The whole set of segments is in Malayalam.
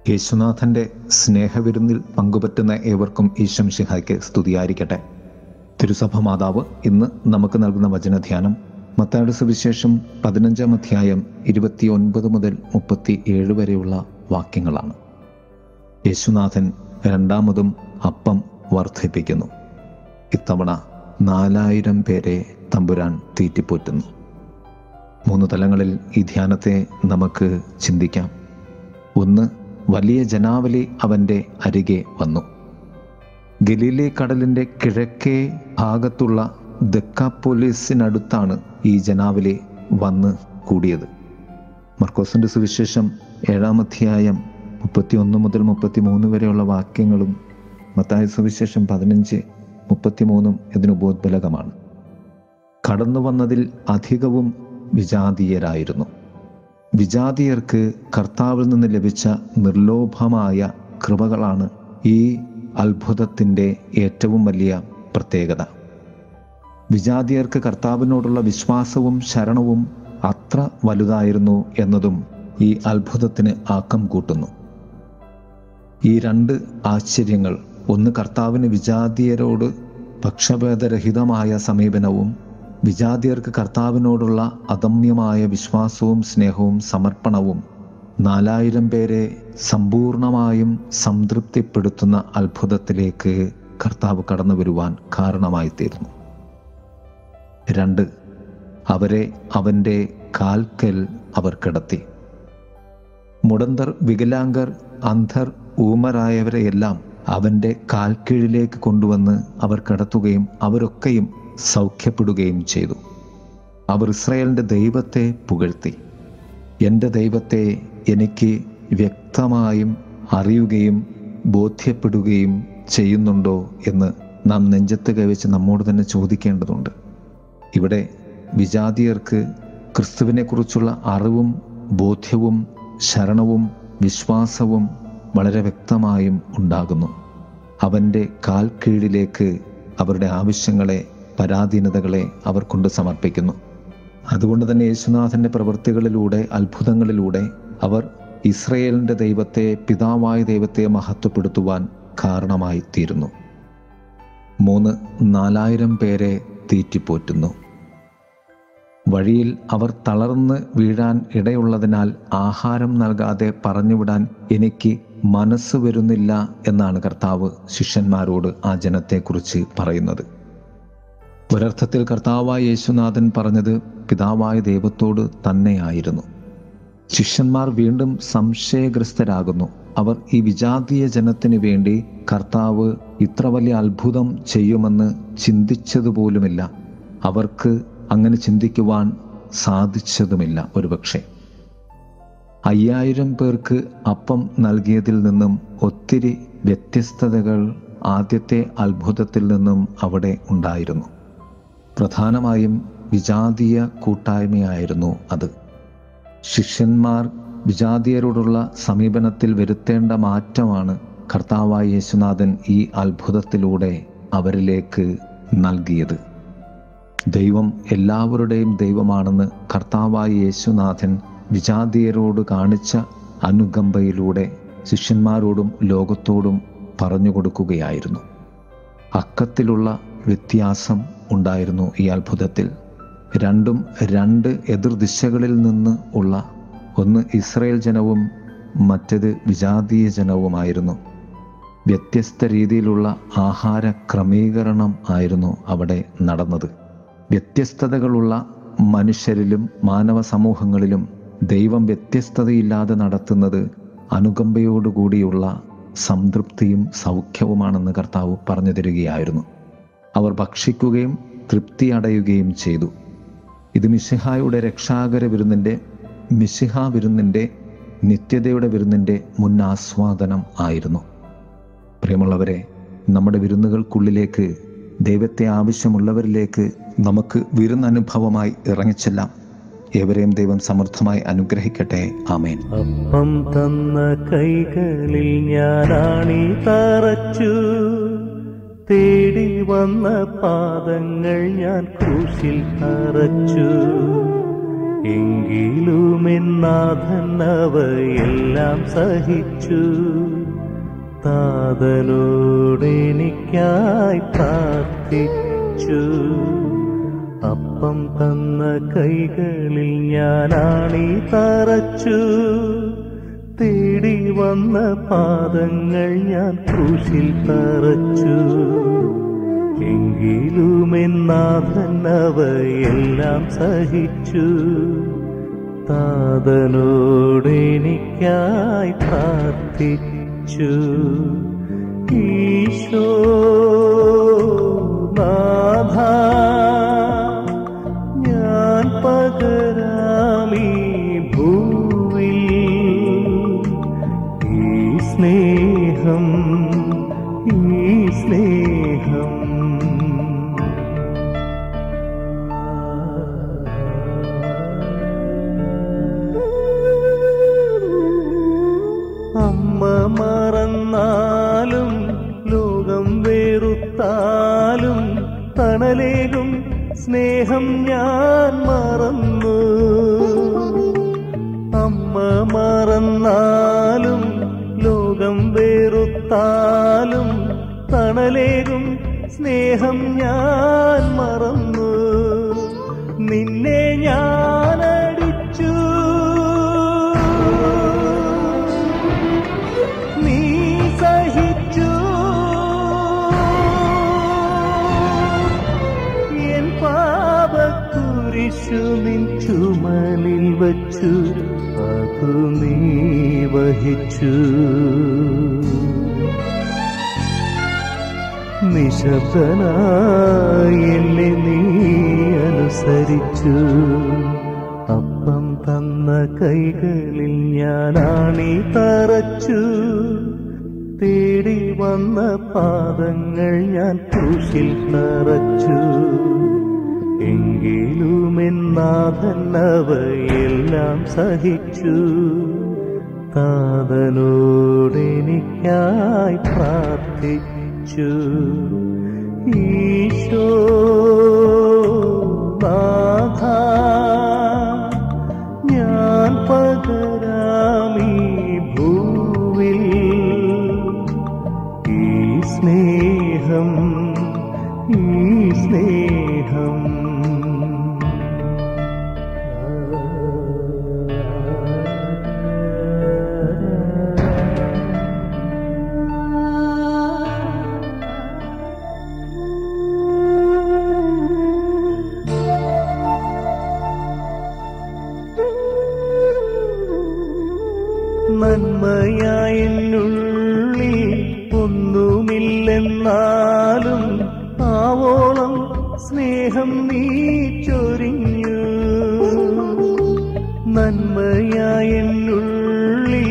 യേശുനാഥൻ്റെ സ്നേഹവിരുന്നിൽ പങ്കുപറ്റുന്ന ഏവർക്കും ഈശംഷിഹായ്ക്ക് സ്തുതിയായിരിക്കട്ടെ തിരുസഭ മാതാവ് ഇന്ന് നമുക്ക് നൽകുന്ന വചനധ്യാനം മത്തായുടെ സുവിശേഷം പതിനഞ്ചാം അധ്യായം ഇരുപത്തി ഒൻപത് മുതൽ മുപ്പത്തി ഏഴ് വരെയുള്ള വാക്യങ്ങളാണ് യേശുനാഥൻ രണ്ടാമതും അപ്പം വർദ്ധിപ്പിക്കുന്നു ഇത്തവണ നാലായിരം പേരെ തമ്പുരാൻ തീറ്റിപ്പോറ്റുന്നു മൂന്ന് തലങ്ങളിൽ ഈ ധ്യാനത്തെ നമുക്ക് ചിന്തിക്കാം ഒന്ന് വലിയ ജനാവലി അവൻ്റെ അരികെ വന്നു ഗലീലെ കടലിൻ്റെ കിഴക്കേ ഭാഗത്തുള്ള ദക്കാപ്പോലീസിനടുത്താണ് ഈ ജനാവലി വന്ന് കൂടിയത് മർക്കോസിൻ്റെ സുവിശേഷം ഏഴാം അധ്യായം മുപ്പത്തി ഒന്ന് മുതൽ മുപ്പത്തി മൂന്ന് വരെയുള്ള വാക്യങ്ങളും മത്തായ സുവിശേഷം പതിനഞ്ച് മുപ്പത്തിമൂന്നും ഇതിന് ഉപോദ്ബലകമാണ് കടന്നു വന്നതിൽ അധികവും വിജാതീയരായിരുന്നു വിജാതീയർക്ക് കർത്താവിൽ നിന്ന് ലഭിച്ച നിർലോഭമായ കൃപകളാണ് ഈ അത്ഭുതത്തിൻ്റെ ഏറ്റവും വലിയ പ്രത്യേകത വിജാതീയർക്ക് കർത്താവിനോടുള്ള വിശ്വാസവും ശരണവും അത്ര വലുതായിരുന്നു എന്നതും ഈ അത്ഭുതത്തിന് ആക്കം കൂട്ടുന്നു ഈ രണ്ട് ആശ്ചര്യങ്ങൾ ഒന്ന് കർത്താവിന് വിജാതീയരോട് പക്ഷഭേദരഹിതമായ സമീപനവും വിജാതിയർക്ക് കർത്താവിനോടുള്ള അദമ്യമായ വിശ്വാസവും സ്നേഹവും സമർപ്പണവും നാലായിരം പേരെ സമ്പൂർണമായും സംതൃപ്തിപ്പെടുത്തുന്ന അത്ഭുതത്തിലേക്ക് കർത്താവ് കടന്നു വരുവാൻ കാരണമായി തീർന്നു രണ്ട് അവരെ അവൻ്റെ കാൽക്കൽ അവർ കിടത്തി മുടന്തർ വികലാംഗർ അന്ധർ ഊമരായവരെയെല്ലാം അവൻ്റെ കാൽക്കീഴിലേക്ക് കൊണ്ടുവന്ന് അവർ കിടത്തുകയും അവരൊക്കെയും സൗഖ്യപ്പെടുകയും ചെയ്തു അവർ ഇസ്രായേലിൻ്റെ ദൈവത്തെ പുകഴ്ത്തി എൻ്റെ ദൈവത്തെ എനിക്ക് വ്യക്തമായും അറിയുകയും ബോധ്യപ്പെടുകയും ചെയ്യുന്നുണ്ടോ എന്ന് നാം നെഞ്ചത്ത് കൈവച്ച് നമ്മോട് തന്നെ ചോദിക്കേണ്ടതുണ്ട് ഇവിടെ വിജാതിയർക്ക് ക്രിസ്തുവിനെക്കുറിച്ചുള്ള അറിവും ബോധ്യവും ശരണവും വിശ്വാസവും വളരെ വ്യക്തമായും ഉണ്ടാകുന്നു അവൻ്റെ കാൽ കീഴിലേക്ക് അവരുടെ ആവശ്യങ്ങളെ പരാധീനതകളെ അവർ കൊണ്ട് സമർപ്പിക്കുന്നു അതുകൊണ്ട് തന്നെ യേശുനാഥൻ്റെ പ്രവൃത്തികളിലൂടെ അത്ഭുതങ്ങളിലൂടെ അവർ ഇസ്രയേലിൻ്റെ ദൈവത്തെ പിതാവായ ദൈവത്തെ മഹത്വപ്പെടുത്തുവാൻ കാരണമായി തീരുന്നു മൂന്ന് നാലായിരം പേരെ തീറ്റിപ്പോറ്റുന്നു വഴിയിൽ അവർ തളർന്ന് വീഴാൻ ഇടയുള്ളതിനാൽ ആഹാരം നൽകാതെ പറഞ്ഞുവിടാൻ എനിക്ക് മനസ്സ് വരുന്നില്ല എന്നാണ് കർത്താവ് ശിഷ്യന്മാരോട് ആ ജനത്തെക്കുറിച്ച് പറയുന്നത് ഒരർത്ഥത്തിൽ കർത്താവായ യേശുനാഥൻ പറഞ്ഞത് പിതാവായ ദൈവത്തോട് തന്നെയായിരുന്നു ശിഷ്യന്മാർ വീണ്ടും സംശയഗ്രസ്തരാകുന്നു അവർ ഈ വിജാതീയ ജനത്തിന് വേണ്ടി കർത്താവ് ഇത്ര വലിയ അത്ഭുതം ചെയ്യുമെന്ന് ചിന്തിച്ചതുപോലുമില്ല അവർക്ക് അങ്ങനെ ചിന്തിക്കുവാൻ സാധിച്ചതുമില്ല ഒരുപക്ഷെ അയ്യായിരം പേർക്ക് അപ്പം നൽകിയതിൽ നിന്നും ഒത്തിരി വ്യത്യസ്തതകൾ ആദ്യത്തെ അത്ഭുതത്തിൽ നിന്നും അവിടെ ഉണ്ടായിരുന്നു പ്രധാനമായും വിജാതീയ കൂട്ടായ്മയായിരുന്നു അത് ശിഷ്യന്മാർ വിജാതീയരോടുള്ള സമീപനത്തിൽ വരുത്തേണ്ട മാറ്റമാണ് കർത്താവായ യേശുനാഥൻ ഈ അത്ഭുതത്തിലൂടെ അവരിലേക്ക് നൽകിയത് ദൈവം എല്ലാവരുടെയും ദൈവമാണെന്ന് കർത്താവായ യേശുനാഥൻ വിജാതീയരോട് കാണിച്ച അനുകമ്പയിലൂടെ ശിഷ്യന്മാരോടും ലോകത്തോടും പറഞ്ഞു കൊടുക്കുകയായിരുന്നു അക്കത്തിലുള്ള വ്യത്യാസം ഉണ്ടായിരുന്നു ഈ അത്ഭുതത്തിൽ രണ്ടും രണ്ട് എതിർദിശകളിൽ നിന്ന് ഉള്ള ഒന്ന് ഇസ്രയേൽ ജനവും മറ്റത് വിജാതീയ ജനവുമായിരുന്നു വ്യത്യസ്ത രീതിയിലുള്ള ആഹാര ക്രമീകരണം ആയിരുന്നു അവിടെ നടന്നത് വ്യത്യസ്തതകളുള്ള മനുഷ്യരിലും മാനവ സമൂഹങ്ങളിലും ദൈവം വ്യത്യസ്തതയില്ലാതെ നടത്തുന്നത് അനുകമ്പയോടുകൂടിയുള്ള സംതൃപ്തിയും സൗഖ്യവുമാണെന്ന് കർത്താവ് പറഞ്ഞു തരികയായിരുന്നു അവർ ഭക്ഷിക്കുകയും തൃപ്തി അടയുകയും ചെയ്തു ഇത് മിശിഹായുടെ രക്ഷാകര വിരുന്നിൻ്റെ മിശിഹ വിരുന്നിൻ്റെ നിത്യതയുടെ വിരുന്നിൻ്റെ മുന്നാസ്വാദനം ആയിരുന്നു പ്രിയമുള്ളവരെ നമ്മുടെ വിരുന്നുകൾക്കുള്ളിലേക്ക് ദൈവത്തെ ആവശ്യമുള്ളവരിലേക്ക് നമുക്ക് വിരുന്നനുഭവമായി ഇറങ്ങിച്ചെല്ലാം ഏവരെയും ദൈവം സമൃദ്ധമായി അനുഗ്രഹിക്കട്ടെ ആമേൻ അപ്പം തന്ന കൈകളിൽ ഞാനാണി തറച്ചു തേടി വന്ന പാദങ്ങൾ ഞാൻ ക്രൂശിൽ തറച്ചു എങ്കിലും എന്നാഥൻ അവയെല്ലാം സഹിച്ചു താതനോടെനിക്കായി പ്രാർത്ഥിച്ചു അപ്പം തന്ന കൈകളിൽ ഞാനാണീ തറച്ചു തേടി വന്ന പാദങ്ങൾ ഞാൻ ക്രൂശിൽ തറച്ചു എങ്കിലും എന്നാഥൻ അവയെല്ലാം സഹിച്ചു താതനോടെനിക്കായി പ്രാർത്ഥിച്ചു ഈശോ നാഥ ഞാൻ പകരാമീ ഭൂവിൽ ഈ സ്നേഹം ഈ സ്നേഹം അമ്മ മറന്നാലും ലോകം വെറുത്താലും തണലേകും സ്നേഹം ഞാൻ മറന്നു അമ്മ മറന്നാലും ലോകം വെറുത്താലും തണലേകും സ്നേഹം ഞാൻ മറന്നു നിന്നെ ഞാൻ അടിച്ചു നീ സഹിച്ചു എൻ പാപക്കുരിശു നിൻ ചുമലിൽ വച്ചു അതു നീ വഹിച്ചു നിശബ്ദനായി എന്നെ നീ അനുസരിച്ചു അപ്പം തന്ന കൈകളിൽ ഞാനാണീ തറച്ചു തേടി വന്ന പാദങ്ങൾ ഞാൻ ക്രൂശിൽ തറച്ചു എങ്കിലും എന്നാഥൻ അവയെല്ലാം സഹിച്ചു താതനോടെനിക്കായി പ്രാർത്ഥിച്ചു ഈശോ നാഥ ഞാൻ പകരാമീ ഭൂവിൽ ഈ സ്നേഹം ഈ സ്നേഹം നന്മയായെന്നുള്ളിൽ ഒന്നുമില്ലെന്നാലും ആവോളം സ്നേഹം നീ ചൊരിഞ്ഞു നന്മയായെന്നുള്ളിൽ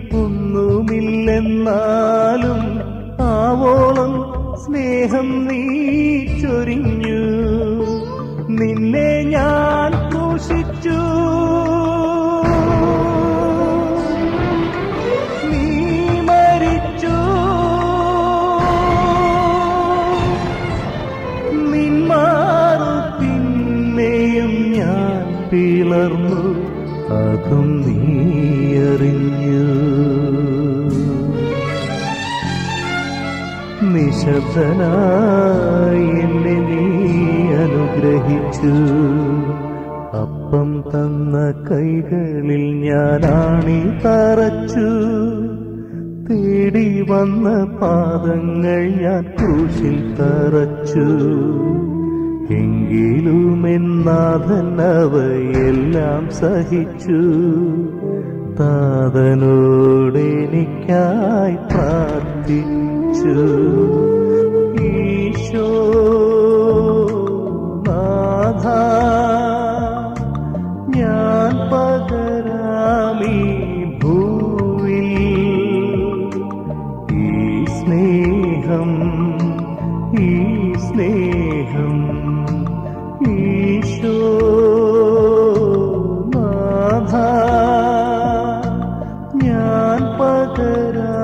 ഒന്നുമില്ലെന്നാലും ആവോളം സ്നേഹം നീ ചൊരിഞ്ഞു നിന്നെ ഞാൻ ക്രൂശിച്ചു നീ മരിച്ചു നിന്മാറു പിന്നെയും ഞാൻ പിളർന്നു അതും നീ അറിഞ്ഞു നിശബ്ദനായി എന്നെ നീ അനുഗ്രഹിച്ചു അപ്പം തന്ന കൈകളിൽ ഞാനാണീ തറച്ചു തേടി വന്ന പാദങ്ങൾ ഞാൻ ക്രൂശിൽ തറച്ചു എങ്കിലും എന്നാഥൻ അവയെല്ലാം സഹിച്ചു താതനോടെനിക്കായി പ്രാർത്ഥിച്ചു ഈശോ നാഥ ഞാൻ പകരാമീ ഭൂവിൽ ഈ സ്നേഹം ഈ സ്നേഹം ഈശോ നാഥ ഞാൻ പകരാ